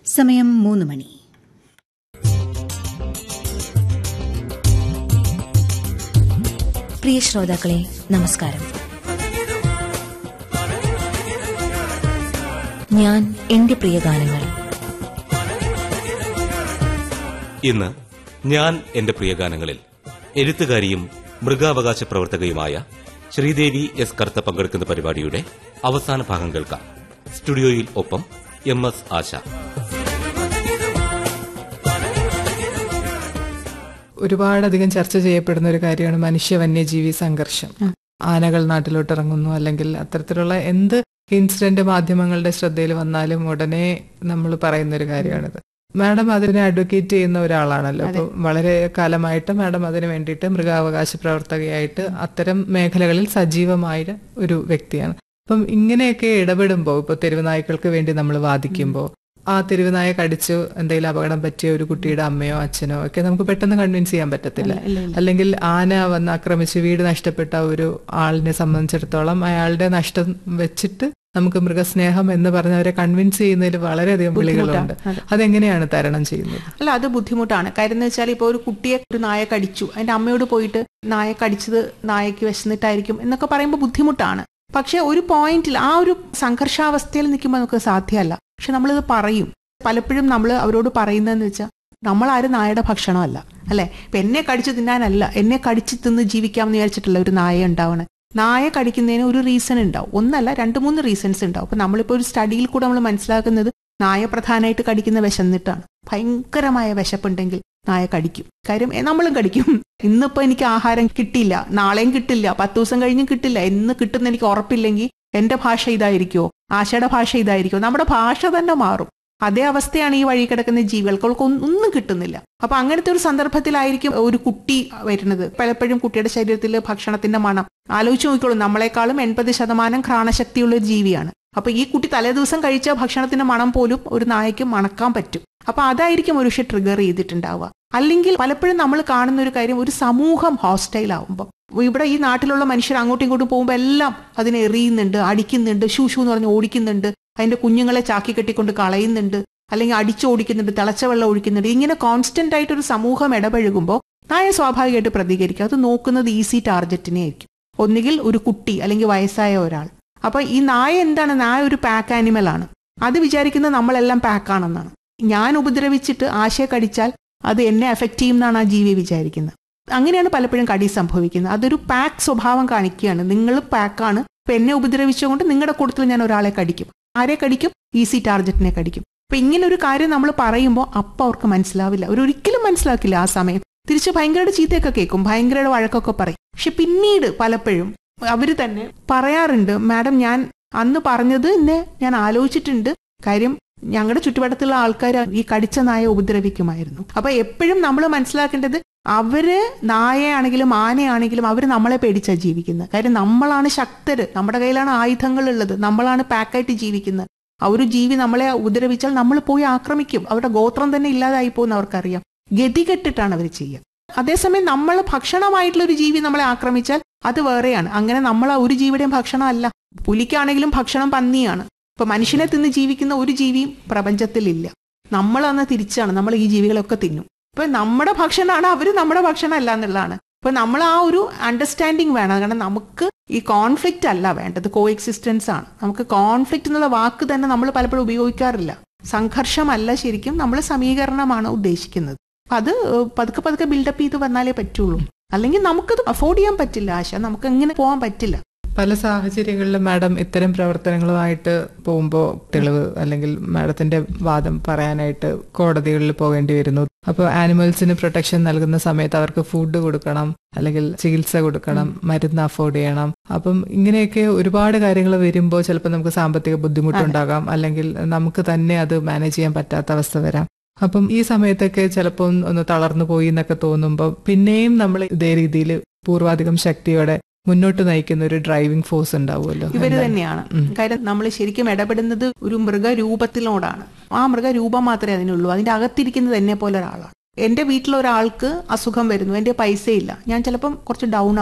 സമയം മൂന്ന് മണി പ്രിയ ശ്രോതാക്കളെ നമസ്കാരം ഞാൻ എന്റെ പ്രിയ ഗാനങ്ങൾ ഇന്ന് ഞാൻ എന്റെ പ്രിയഗാനങ്ങളിൽ എഴുത്തുകാരിയും മൃഗാവകാശ പ്രവർത്തകയുമായ ശ്രീദേവി എസ് കർത്ത പങ്കെടുക്കുന്ന പരിപാടിയുടെ അവസാന ഭാഗം കേൾക്കാം സ്റ്റുഡിയോയിൽ ഒപ്പം എം എസ് ആശ ഒരുപാടധികം ചർച്ച ചെയ്യപ്പെടുന്ന ഒരു കാര്യമാണ് മനുഷ്യ വന്യജീവി സംഘർഷം ആനകൾ നാട്ടിലോട്ട് ഇറങ്ങുന്നു അല്ലെങ്കിൽ അത്തരത്തിലുള്ള എന്ത് ഇൻസിഡന്റ് മാധ്യമങ്ങളുടെ ശ്രദ്ധയിൽ വന്നാലും ഉടനെ നമ്മൾ പറയുന്ന ഒരു കാര്യമാണിത് മാഡം അതിനെ അഡ്വക്കേറ്റ് ചെയ്യുന്ന ഒരാളാണല്ലോ അപ്പോൾ വളരെ കാലമായിട്ട് മാഡം അതിന് വേണ്ടിയിട്ട് മൃഗാവകാശ പ്രവർത്തകയായിട്ട് അത്തരം മേഖലകളിൽ സജീവമായ ഒരു വ്യക്തിയാണ് അപ്പം ഇങ്ങനെയൊക്കെ ഇടപെടുമ്പോൾ ഇപ്പോൾ തെരുവ് നായ്ക്കൾക്ക് വേണ്ടി നമ്മൾ വാദിക്കുമ്പോൾ ആ തെരുവ് നായ കടിച്ചു എന്തെങ്കിലും അപകടം പറ്റിയ ഒരു കുട്ടിയുടെ അമ്മയോ അച്ഛനോ ഒക്കെ നമുക്ക് പെട്ടെന്ന് കൺവിൻസ് ചെയ്യാൻ പറ്റത്തില്ല അല്ലെങ്കിൽ ആന വന്ന് ആക്രമിച്ച് വീട് നഷ്ടപ്പെട്ട ഒരു ആളിനെ സംബന്ധിച്ചിടത്തോളം അയാളുടെ നഷ്ടം വെച്ചിട്ട് നമുക്ക് മൃഗസ്നേഹം എന്ന് പറഞ്ഞ് അവരെ കൺവിൻസ് ചെയ്യുന്നതിൽ വളരെയധികം വിളികളുണ്ട് അതെങ്ങനെയാണ് തരണം ചെയ്യുന്നത് അല്ല അത് ബുദ്ധിമുട്ടാണ് കാര്യം എന്ന് വെച്ചാൽ ഇപ്പോൾ ഒരു കുട്ടിയെ ഒരു നായ കടിച്ചു അതിന്റെ അമ്മയോട് പോയിട്ട് നായ കടിച്ചത് നായക്ക് വിശന്നിട്ടായിരിക്കും എന്നൊക്കെ പറയുമ്പോൾ ബുദ്ധിമുട്ടാണ് പക്ഷെ ഒരു പോയിന്റിൽ ആ ഒരു സംഘർഷാവസ്ഥയിൽ നിൽക്കുമ്പോൾ നമുക്ക് സാധ്യമല്ല പക്ഷെ നമ്മളിത് പറയും പലപ്പോഴും നമ്മൾ അവരോട് പറയുന്നതെന്ന് വെച്ചാൽ നമ്മൾ ആരും നായയുടെ ഭക്ഷണമല്ല അല്ലെ ഇപ്പൊ എന്നെ കടിച്ചു തിന്നാനല്ല എന്നെ കടിച്ചു തിന്ന് ജീവിക്കാമെന്ന് വിചാരിച്ചിട്ടല്ല ഒരു നായ ഉണ്ടാവണേ നായ കടിക്കുന്നതിന് ഒരു റീസൺ ഉണ്ടാവും ഒന്നല്ല രണ്ട് മൂന്ന് റീസൺസ് ഉണ്ടാവും അപ്പൊ നമ്മളിപ്പോൾ ഒരു സ്റ്റഡിയിൽ കൂടെ നമ്മൾ മനസ്സിലാക്കുന്നത് നായ പ്രധാനമായിട്ട് കടിക്കുന്ന വിശന്നിട്ടാണ് ഭയങ്കരമായ വിശപ്പുണ്ടെങ്കിൽ നായ കടിക്കും കാര്യം എ, നമ്മളും കടിക്കും ഇന്നിപ്പോ എനിക്ക് ആഹാരം കിട്ടിയില്ല നാളെയും കിട്ടില്ല പത്ത് ദിവസം കഴിഞ്ഞും കിട്ടില്ല എന്ന് കിട്ടുന്ന എനിക്ക് ഉറപ്പില്ലെങ്കിൽ എന്റെ ഭാഷ ഇതായിരിക്കുമോ ആശയുടെ ഭാഷ ഇതായിരിക്കുമോ നമ്മുടെ ഭാഷ തന്നെ മാറും അതേ അവസ്ഥയാണ് ഈ വഴി കിടക്കുന്ന ജീവികൾക്ക് അവൾക്ക് ഒന്നും ഒന്നും കിട്ടുന്നില്ല അപ്പൊ അങ്ങനത്തെ ഒരു സന്ദർഭത്തിലായിരിക്കും ഒരു കുട്ടി വരുന്നത് പലപ്പോഴും കുട്ടിയുടെ ശരീരത്തിൽ ഭക്ഷണത്തിന്റെ മണം ആലോചിച്ച് നോക്കിക്കോളൂ നമ്മളെക്കാളും എൺപത് ശതമാനം ഘ്രാണശക്തിയുള്ള ഒരു ജീവിയാണ് അപ്പൊ ഈ കുട്ടി തലേദിവസം കഴിച്ച ഭക്ഷണത്തിന്റെ മണം പോലും ഒരു നായക്ക് മണക്കാൻ പറ്റും അപ്പൊ അതായിരിക്കും ഒരു പക്ഷെ ട്രിഗർ ചെയ്തിട്ടുണ്ടാവുക അല്ലെങ്കിൽ പലപ്പോഴും നമ്മൾ കാണുന്ന ഒരു കാര്യം ഒരു സമൂഹം ഹോസ്റ്റൈൽ ആവുമ്പോൾ ഇവിടെ ഈ നാട്ടിലുള്ള മനുഷ്യർ അങ്ങോട്ടും ഇങ്ങോട്ടും പോകുമ്പോൾ എല്ലാം അതിനെ എറിയുന്നുണ്ട് അടിക്കുന്നുണ്ട് ഷൂ ഷൂ എന്ന് പറഞ്ഞ് ഓടിക്കുന്നുണ്ട് അതിന്റെ കുഞ്ഞുങ്ങളെ ചാക്കി കെട്ടിക്കൊണ്ട് കളയുന്നുണ്ട് അല്ലെങ്കിൽ അടിച്ചോടിക്കുന്നുണ്ട് തിളച്ച വെള്ളം ഒഴിക്കുന്നുണ്ട് ഇങ്ങനെ കോൺസ്റ്റന്റ് ആയിട്ട് ഒരു സമൂഹം ഇടപഴകുമ്പോൾ നായ സ്വാഭാവികമായിട്ട് പ്രതികരിക്കും അത് നോക്കുന്നത് ഈസി ടാർഗറ്റിനെ ആയിരിക്കും ഒന്നുകിൽ ഒരു കുട്ടി അല്ലെങ്കിൽ വയസ്സായ ഒരാൾ അപ്പൊ ഈ നായ എന്താണ് നായ ഒരു പാക്ക് ആനിമൽ ആണ് അത് വിചാരിക്കുന്നത് നമ്മളെല്ലാം പാക്കാണെന്നാണ് ഞാൻ ഉപദ്രവിച്ചിട്ട് ആശയെ കടിച്ചാൽ അത് എന്നെ എഫക്റ്റ് ചെയ്യുമെന്നാണ് ആ ജീവി വിചാരിക്കുന്നത് അങ്ങനെയാണ് പലപ്പോഴും കടി സംഭവിക്കുന്നത് അതൊരു പാക്ക് സ്വഭാവം കാണിക്കുകയാണ് നിങ്ങൾ പാക്കാണ് ഇപ്പൊ എന്നെ ഉപദ്രവിച്ചുകൊണ്ട് നിങ്ങളുടെ കൂട്ടത്തിൽ ഞാൻ ഒരാളെ കടിക്കും ആരെ കടിക്കും ഈസി ടാർഗറ്റിനെ കടിക്കും അപ്പൊ ഇങ്ങനെ ഒരു കാര്യം നമ്മൾ പറയുമ്പോൾ അപ്പം അവർക്ക് മനസ്സിലാവില്ല ഒരു ഒരിക്കലും മനസ്സിലാക്കില്ല ആ സമയം തിരിച്ച് ഭയങ്കരയുടെ ചീത്തയൊക്കെ കേൾക്കും ഭയങ്കരയുടെ വഴക്കൊക്കെ പറയും പക്ഷെ പിന്നീട് പലപ്പോഴും അവര് തന്നെ പറയാറുണ്ട് മാഡം ഞാൻ അന്ന് പറഞ്ഞത് എന്നെ ഞാൻ ആലോചിച്ചിട്ടുണ്ട് കാര്യം ഞങ്ങളുടെ ചുറ്റുവട്ടത്തുള്ള ആൾക്കാർ ഈ കടിച്ച നായ ഉപദ്രവിക്കുമായിരുന്നു അപ്പൊ എപ്പോഴും നമ്മൾ മനസ്സിലാക്കേണ്ടത് അവര് നായയാണെങ്കിലും ആനയാണെങ്കിലും അവർ നമ്മളെ പേടിച്ചാ ജീവിക്കുന്നത് കാര്യം നമ്മളാണ് ശക്തര് നമ്മുടെ കയ്യിലാണ് ആയുധങ്ങൾ ഉള്ളത് നമ്മളാണ് പാക്കായിട്ട് ജീവിക്കുന്നത് ആ ഒരു ജീവി നമ്മളെ ഉപദ്രവിച്ചാൽ നമ്മൾ പോയി ആക്രമിക്കും അവരുടെ ഗോത്രം തന്നെ ഇല്ലാതായി പോകുന്ന അവർക്കറിയാം ഗതികെട്ടിട്ടാണ് അവർ ചെയ്യുക അതേസമയം നമ്മൾ ഭക്ഷണമായിട്ടുള്ള ഒരു ജീവി നമ്മളെ ആക്രമിച്ചാൽ അത് വേറെയാണ് അങ്ങനെ നമ്മൾ ആ ഒരു ജീവിയുടെയും ഭക്ഷണമല്ല പുലിക്കാണെങ്കിലും ഭക്ഷണം പന്നിയാണ് ഇപ്പൊ മനുഷ്യനെ തിന്ന് ജീവിക്കുന്ന ഒരു ജീവിയും പ്രപഞ്ചത്തിലില്ല നമ്മൾ അന്ന് തിരിച്ചാണ് നമ്മൾ ഈ ജീവികളൊക്കെ തിന്നും ഇപ്പൊ നമ്മുടെ ഭക്ഷണമാണ് അവര് നമ്മുടെ ഭക്ഷണം അല്ല എന്നുള്ളതാണ് ഇപ്പൊ നമ്മൾ ആ ഒരു അണ്ടർസ്റ്റാൻഡിങ് വേണം കാരണം നമുക്ക് ഈ കോൺഫ്ലിക്റ്റ് അല്ല വേണ്ടത് കോ എക്സിസ്റ്റൻസ് ആണ് നമുക്ക് കോൺഫ്ലിക്റ്റ് എന്നുള്ള വാക്ക് തന്നെ നമ്മൾ പലപ്പോഴും ഉപയോഗിക്കാറില്ല സംഘർഷമല്ല ശരിക്കും നമ്മൾ സമീകരണമാണ് ഉദ്ദേശിക്കുന്നത് അപ്പൊ അത് പതുക്കെ പതുക്കെ ബിൽഡപ്പ് ചെയ്ത് വന്നാലേ പറ്റുള്ളൂ അല്ലെങ്കിൽ നമുക്കത് അഫോർഡ് ചെയ്യാൻ പറ്റില്ല ആശ നമുക്ക് എങ്ങനെ പോകാൻ പറ്റില്ല പല സാഹചര്യങ്ങളിലും മാഡം ഇത്തരം പ്രവർത്തനങ്ങളുമായിട്ട് പോകുമ്പോൾ തെളിവ് അല്ലെങ്കിൽ മാഡത്തിന്റെ വാദം പറയാനായിട്ട് കോടതികളിൽ പോകേണ്ടി വരുന്നു അപ്പോൾ ആനിമൽസിന് പ്രൊട്ടക്ഷൻ നൽകുന്ന സമയത്ത് അവർക്ക് ഫുഡ് കൊടുക്കണം അല്ലെങ്കിൽ ചികിത്സ കൊടുക്കണം മരുന്ന് അഫോർഡ് ചെയ്യണം അപ്പം ഇങ്ങനെയൊക്കെ ഒരുപാട് കാര്യങ്ങൾ വരുമ്പോൾ ചിലപ്പോൾ നമുക്ക് സാമ്പത്തിക ബുദ്ധിമുട്ടുണ്ടാകാം അല്ലെങ്കിൽ നമുക്ക് തന്നെ അത് മാനേജ് ചെയ്യാൻ പറ്റാത്ത അവസ്ഥ വരാം അപ്പം ഈ സമയത്തൊക്കെ ചിലപ്പോൾ ഒന്ന് തളർന്നു പോയി എന്നൊക്കെ തോന്നുമ്പോൾ പിന്നെയും നമ്മൾ ഇതേ രീതിയിൽ പൂർവാധികം ശക്തിയോടെ മുന്നോട്ട് നയിക്കുന്ന ഒരു ഡ്രൈവിംഗ് ഫോഴ്സ് ഉണ്ടാവുമല്ലോ ഇവര് എന്താണ്? തന്നെയാണ് ഉം. കാര്യം നമ്മൾ ശരിക്കും ഇടപെടുന്നത് ഒരു മൃഗരൂപത്തിലോടാണ് ആ മൃഗരൂപം മാത്രമേ അതിനുള്ളൂ അതിന്റെ അകത്തിരിക്കുന്നത് എന്നെ പോലെ ഒരാളാണ് എന്റെ വീട്ടിൽ ഒരാൾക്ക് അസുഖം വരുന്നു എന്റെ പൈസയില്ല ഞാൻ ചിലപ്പം കുറച്ച് ഡൗൺ